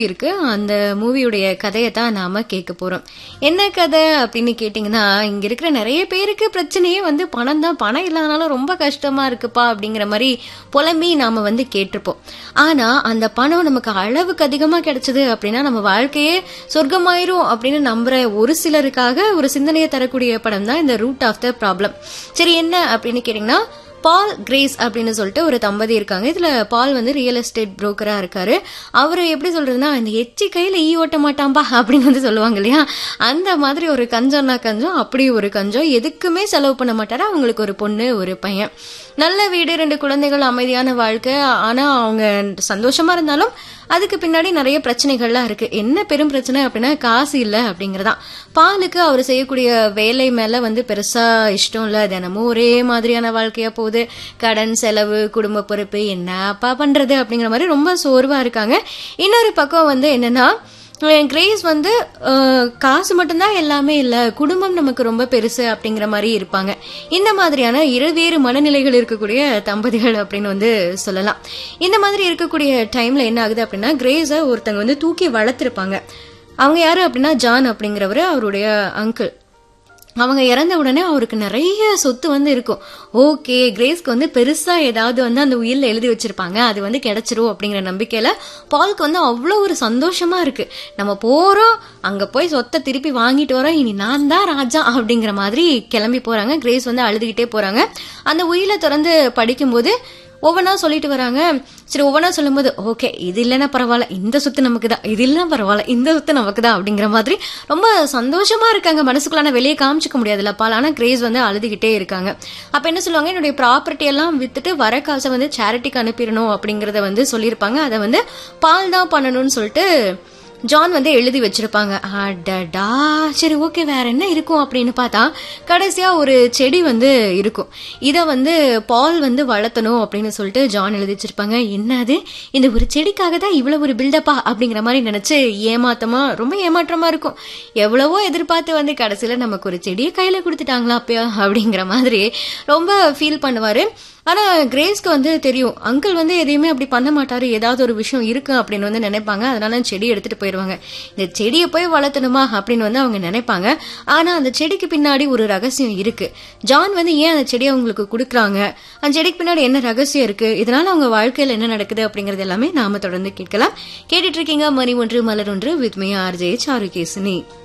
இருக்கு அந்த மூவியுடைய கதையை தான் நாம கேட்க போறோம் என்ன கதை அப்படின்னு கேட்டிங்கன்னா இங்க இருக்கிற நிறைய பேருக்கு பிரச்சனையே வந்து பணம் தான் பணம் இல்லாதனால ரொம்ப கஷ்டமா இருக்குப்பா அப்படிங்கிற மாதிரி புலம்பி நாம வந்து கேட்டிருப்போம் ஆனா அந்த பணம் நமக்கு அளவுக்கு அதிகமா கிடைச்சது அப்படின்னா நம்ம வாழ்க்கையே சொர்க்கமாயிரும் அப்படின்னு நம்புற ஒரு சிலருக்காக ஒரு சிந்தனையை தரக்கூடிய படம் தான் இந்த ரூட் ஆஃப் த ப்ராப்ளம் சரி என்ன அப்படின்னு கேட்டிங்கன்னா பால் கிரேஸ் அப்படின்னு சொல்லிட்டு ஒரு தம்பதி இருக்காங்க இதுல பால் வந்து ரியல் எஸ்டேட் புரோக்கரா இருக்காரு அவரு எப்படி சொல்றதுன்னா இந்த எச்சி கையில ஈ ஓட்ட மாட்டாம்பா அப்படின்னு வந்து சொல்லுவாங்க இல்லையா அந்த மாதிரி ஒரு கஞ்சம்னா கஞ்சம் அப்படி ஒரு கஞ்சம் எதுக்குமே செலவு பண்ண மாட்டாரு அவங்களுக்கு ஒரு பொண்ணு ஒரு பையன் நல்ல வீடு ரெண்டு குழந்தைகள் அமைதியான வாழ்க்கை ஆனா அவங்க சந்தோஷமா இருந்தாலும் அதுக்கு பின்னாடி நிறைய பிரச்சனைகள்லாம் இருக்கு என்ன பெரும் பிரச்சனை அப்படின்னா காசு இல்ல அப்படிங்கறதான் பாலுக்கு அவர் செய்யக்கூடிய வேலை மேல வந்து பெருசா இஷ்டம் இல்ல தினமும் ஒரே மாதிரியான வாழ்க்கையா போகுது கடன் செலவு குடும்ப பொறுப்பு என்னப்பா பண்றது அப்படிங்கிற மாதிரி ரொம்ப சோர்வா இருக்காங்க இன்னொரு பக்கம் வந்து என்னன்னா கிரேஸ் வந்து அஹ், காசு மட்டும்தான் எல்லாமே இல்ல குடும்பம் நமக்கு ரொம்ப பெருசு அப்படிங்கிற மாதிரி இருப்பாங்க இந்த மாதிரியான இருவேறு மனநிலைகள் இருக்கக்கூடிய தம்பதிகள் அப்படின்னு வந்து சொல்லலாம் இந்த மாதிரி இருக்கக்கூடிய டைம்ல என்ன ஆகுது அப்படின்னா கிரேஸை ஒருத்தங்க வந்து தூக்கி வளர்த்திருப்பாங்க அவங்க யாரு அப்படின்னா ஜான் அப்படிங்கிறவரு அவருடைய அங்கிள் அவங்க இறந்த உடனே அவருக்கு நிறைய சொத்து வந்து இருக்கும் ஓகே கிரேஸ்க்கு வந்து பெருசா ஏதாவது வந்து அந்த உயிரில் எழுதி வச்சிருப்பாங்க அது வந்து கிடைச்சிரும் அப்படிங்கிற நம்பிக்கையில பால்க்கு வந்து அவ்வளோ ஒரு சந்தோஷமா இருக்கு நம்ம போறோம் அங்க போய் சொத்தை திருப்பி வாங்கிட்டு வரோம் இனி நான் தான் ராஜா அப்படிங்கிற மாதிரி கிளம்பி போறாங்க கிரேஸ் வந்து அழுதுகிட்டே போறாங்க அந்த உயிரை திறந்து படிக்கும்போது ஒவ்வொன்றா சொல்லிட்டு வராங்க சரி ஒவ்வொன்றா சொல்லும்போது ஓகே இது இல்லைன்னா பரவாயில்ல இந்த சொத்து நமக்கு தான் இது இல்லைன்னா பரவாயில்ல இந்த சொத்து நமக்கு தான் அப்படிங்கிற மாதிரி ரொம்ப சந்தோஷமா இருக்காங்க மனசுக்குள்ளான வெளியே காமிச்சிக்க முடியாதுல்ல பால் ஆனா கிரேஸ் வந்து அழுதுகிட்டே இருக்காங்க அப்ப என்ன சொல்லுவாங்க என்னுடைய ப்ராப்பர்ட்டி எல்லாம் வித்துட்டு வர காசை வந்து சேரிட்டிக்கு அனுப்பிடணும் அப்படிங்கறத வந்து சொல்லியிருப்பாங்க அதை வந்து பால் தான் பண்ணணும்னு சொல்லிட்டு ஜான் வந்து எழுதி வச்சிருப்பாங்க அடடா சரி ஓகே வேற என்ன இருக்கும் அப்படின்னு பார்த்தா கடைசியா ஒரு செடி வந்து இருக்கும் இத வந்து பால் வந்து வளர்த்தணும் அப்படின்னு சொல்லிட்டு ஜான் எழுதி வச்சிருப்பாங்க என்னது இந்த ஒரு செடிக்காக தான் இவ்வளவு ஒரு பில்டப்பா அப்படிங்கிற மாதிரி நினைச்சு ஏமாத்தமா ரொம்ப ஏமாற்றமா இருக்கும் எவ்வளவோ எதிர்பார்த்து வந்து கடைசியில நமக்கு ஒரு செடியை கையில கொடுத்துட்டாங்களா அப்பயா அப்படிங்கிற மாதிரி ரொம்ப ஃபீல் பண்ணுவாரு ஆனா கிரேஸ்க்கு வந்து தெரியும் அங்கிள் வந்து எதையுமே அப்படி பண்ண மாட்டாரு ஏதாவது ஒரு விஷயம் இருக்கு அப்படின்னு வந்து நினைப்பாங்க அதனால செடி எடுத்துட்டு போயிடுவாங்க இந்த செடியை போய் வளர்த்தணுமா அப்படின்னு வந்து அவங்க நினைப்பாங்க ஆனா அந்த செடிக்கு பின்னாடி ஒரு ரகசியம் இருக்கு ஜான் வந்து ஏன் அந்த செடியை அவங்களுக்கு கொடுக்குறாங்க அந்த செடிக்கு பின்னாடி என்ன ரகசியம் இருக்கு இதனால அவங்க வாழ்க்கையில என்ன நடக்குது அப்படிங்கறது எல்லாமே நாம தொடர்ந்து கேட்கலாம் கேட்டுட்டு இருக்கீங்க மணி ஒன்று மலர் ஒன்று வித் மீ ஆர்ஜே சாருகேசினி